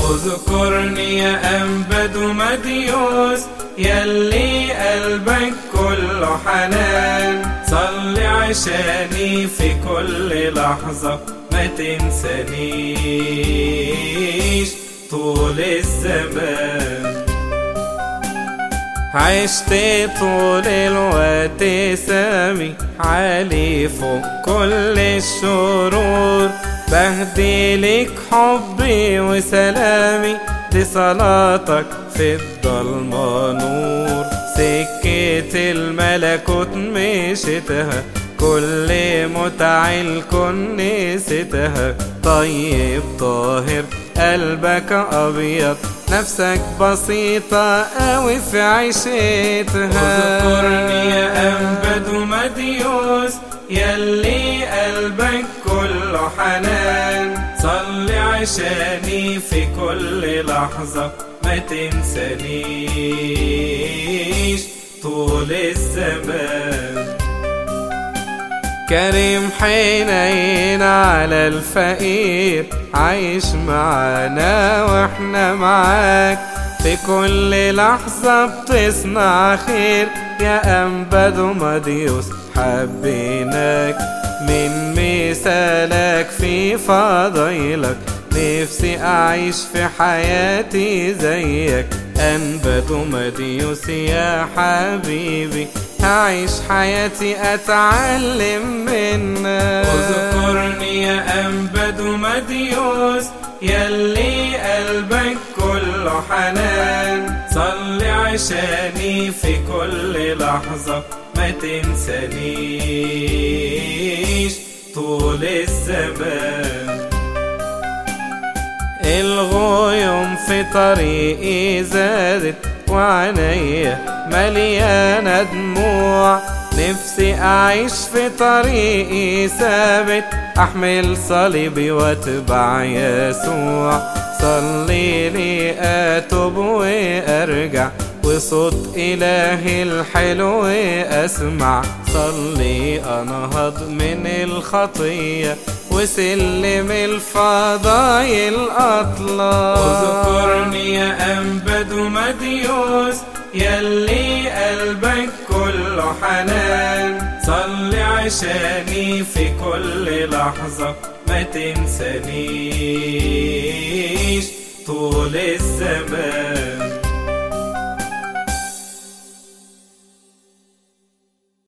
اذكرني يا أنبد مديوس يلي قلبك كله حنان صلي عشاني في كل لحظة ما تنسانيش طول الزمان عشت طول الوقت سامي عالي فوق كل الشرور بهديلك حبي وسلامي دي صلاتك في الضلمة نور سكة الملكوت مشيتها كل متع الكون نسيتها طيب طاهر قلبك أبيض نفسك بسيطة أوي في عيشتها اذكرني يا أنبد مديوس يلي قلبك كله حنان صلي عشاني في كل لحظة ما تنسانيش طول الزمان كريم حنين على الفقير عايش معانا واحنا معاك في كل لحظة بتصنع خير يا أنبد مديوس حبيناك من مثالك في فضيلك نفسي أعيش في حياتي زيك أنبد مديوس يا حبيبي هعيش حياتي أتعلم منك اذكرني يا أنبد مديوس يلي قلبك كله حنان صلي عشاني في كل لحظة ما تنسانيش طول الزمان الغيوم في طريقي زادت وعينيا مليانة دموع نفسي أعيش في طريقي ثابت أحمل صليبي واتبع يسوع صلي لي أتوب وأرجع وصوت إلهي الحلو أسمع صلي أنهض من الخطية وسلم الفضايل أطلع اذكرني يا أنبد مديوس يلي قلبك كله حنان صلي عشاني في كل لحظة ما تنسانيش طول الزمان